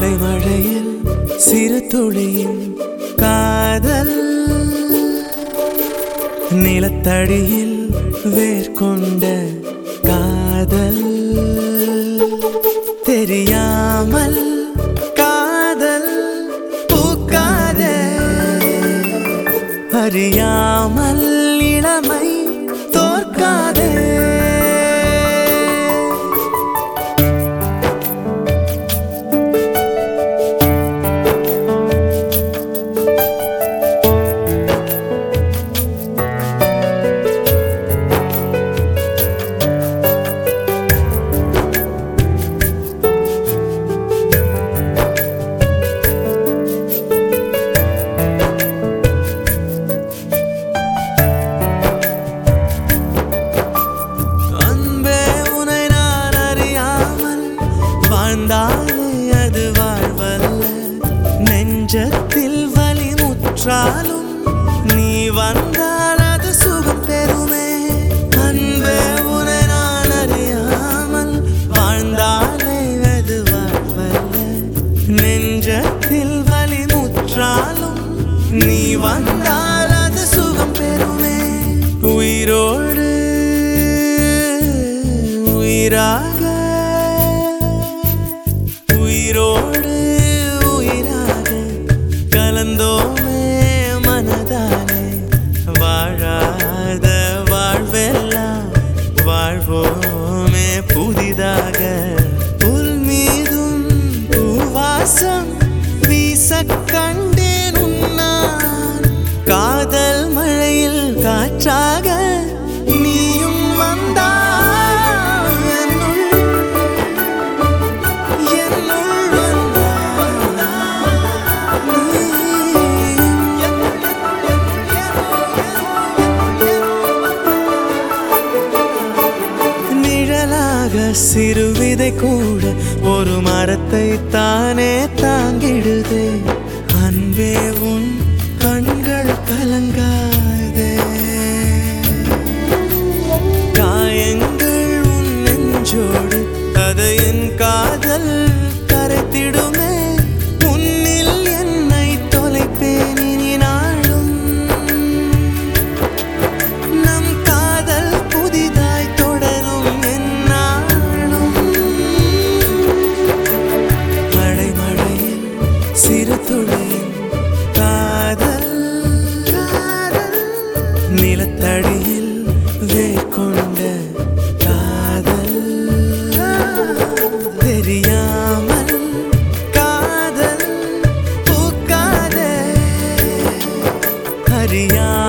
அடைமழையில் சிறு துளியின் காதல் நிலத்தடியில் வேர்கொண்ட காதல் தெரியாமல் காதல் பூக்காதே அறியாமல் இளமை தோற்காதே அன்பே உனை நான் அறியாமல் வாழ்ந்தாலே அது வாழ்வல்ல நெஞ்சத்தில் வலி முற்றாலும் நீ வந்தால் அது சுகம் பெறுமே அன்பே உனை நான் அறியாமல் வாழ்ந்தாலே அது வாழ்வல்ல நெஞ்சத்தில் வலி முற்றாலும் நீ வந்தால் அது சுகம் பெறுமே உயிரோடு உயிராக உயிரோடு உயிராக கலந்தோமே மனதாலே வாழாத வாழ்வெல்லாம் வாழ்வோமே புதிதாக புல் மீதும் பூவாசம் வீச கண்டேன் உன்னான் காதல் மழையில் காற்றாக நீயும் வந்தாய் என்னுள் என்னுள் வந்தாய் நிழலாக சிறுவிதை கூட ஒரு மரத்தை தானே தாங்கிடுதே அன்பே உன் கண்கள் கலங்காதே காயங்கள் உன் நெஞ்சோடு அதை என் காதல் கரைத்திடுமே உன்னில் என்னை தொலைப்பேன் இனி நாளும் நம் காதல் புதிதாய் தொடரும் என்னாலும் மழை மழையில் சிறு துளியின் காதல் நிலத்தடியில் வேர்கொண்ட காதல் தெரியாமல் காதல் பூக்காதே அறியா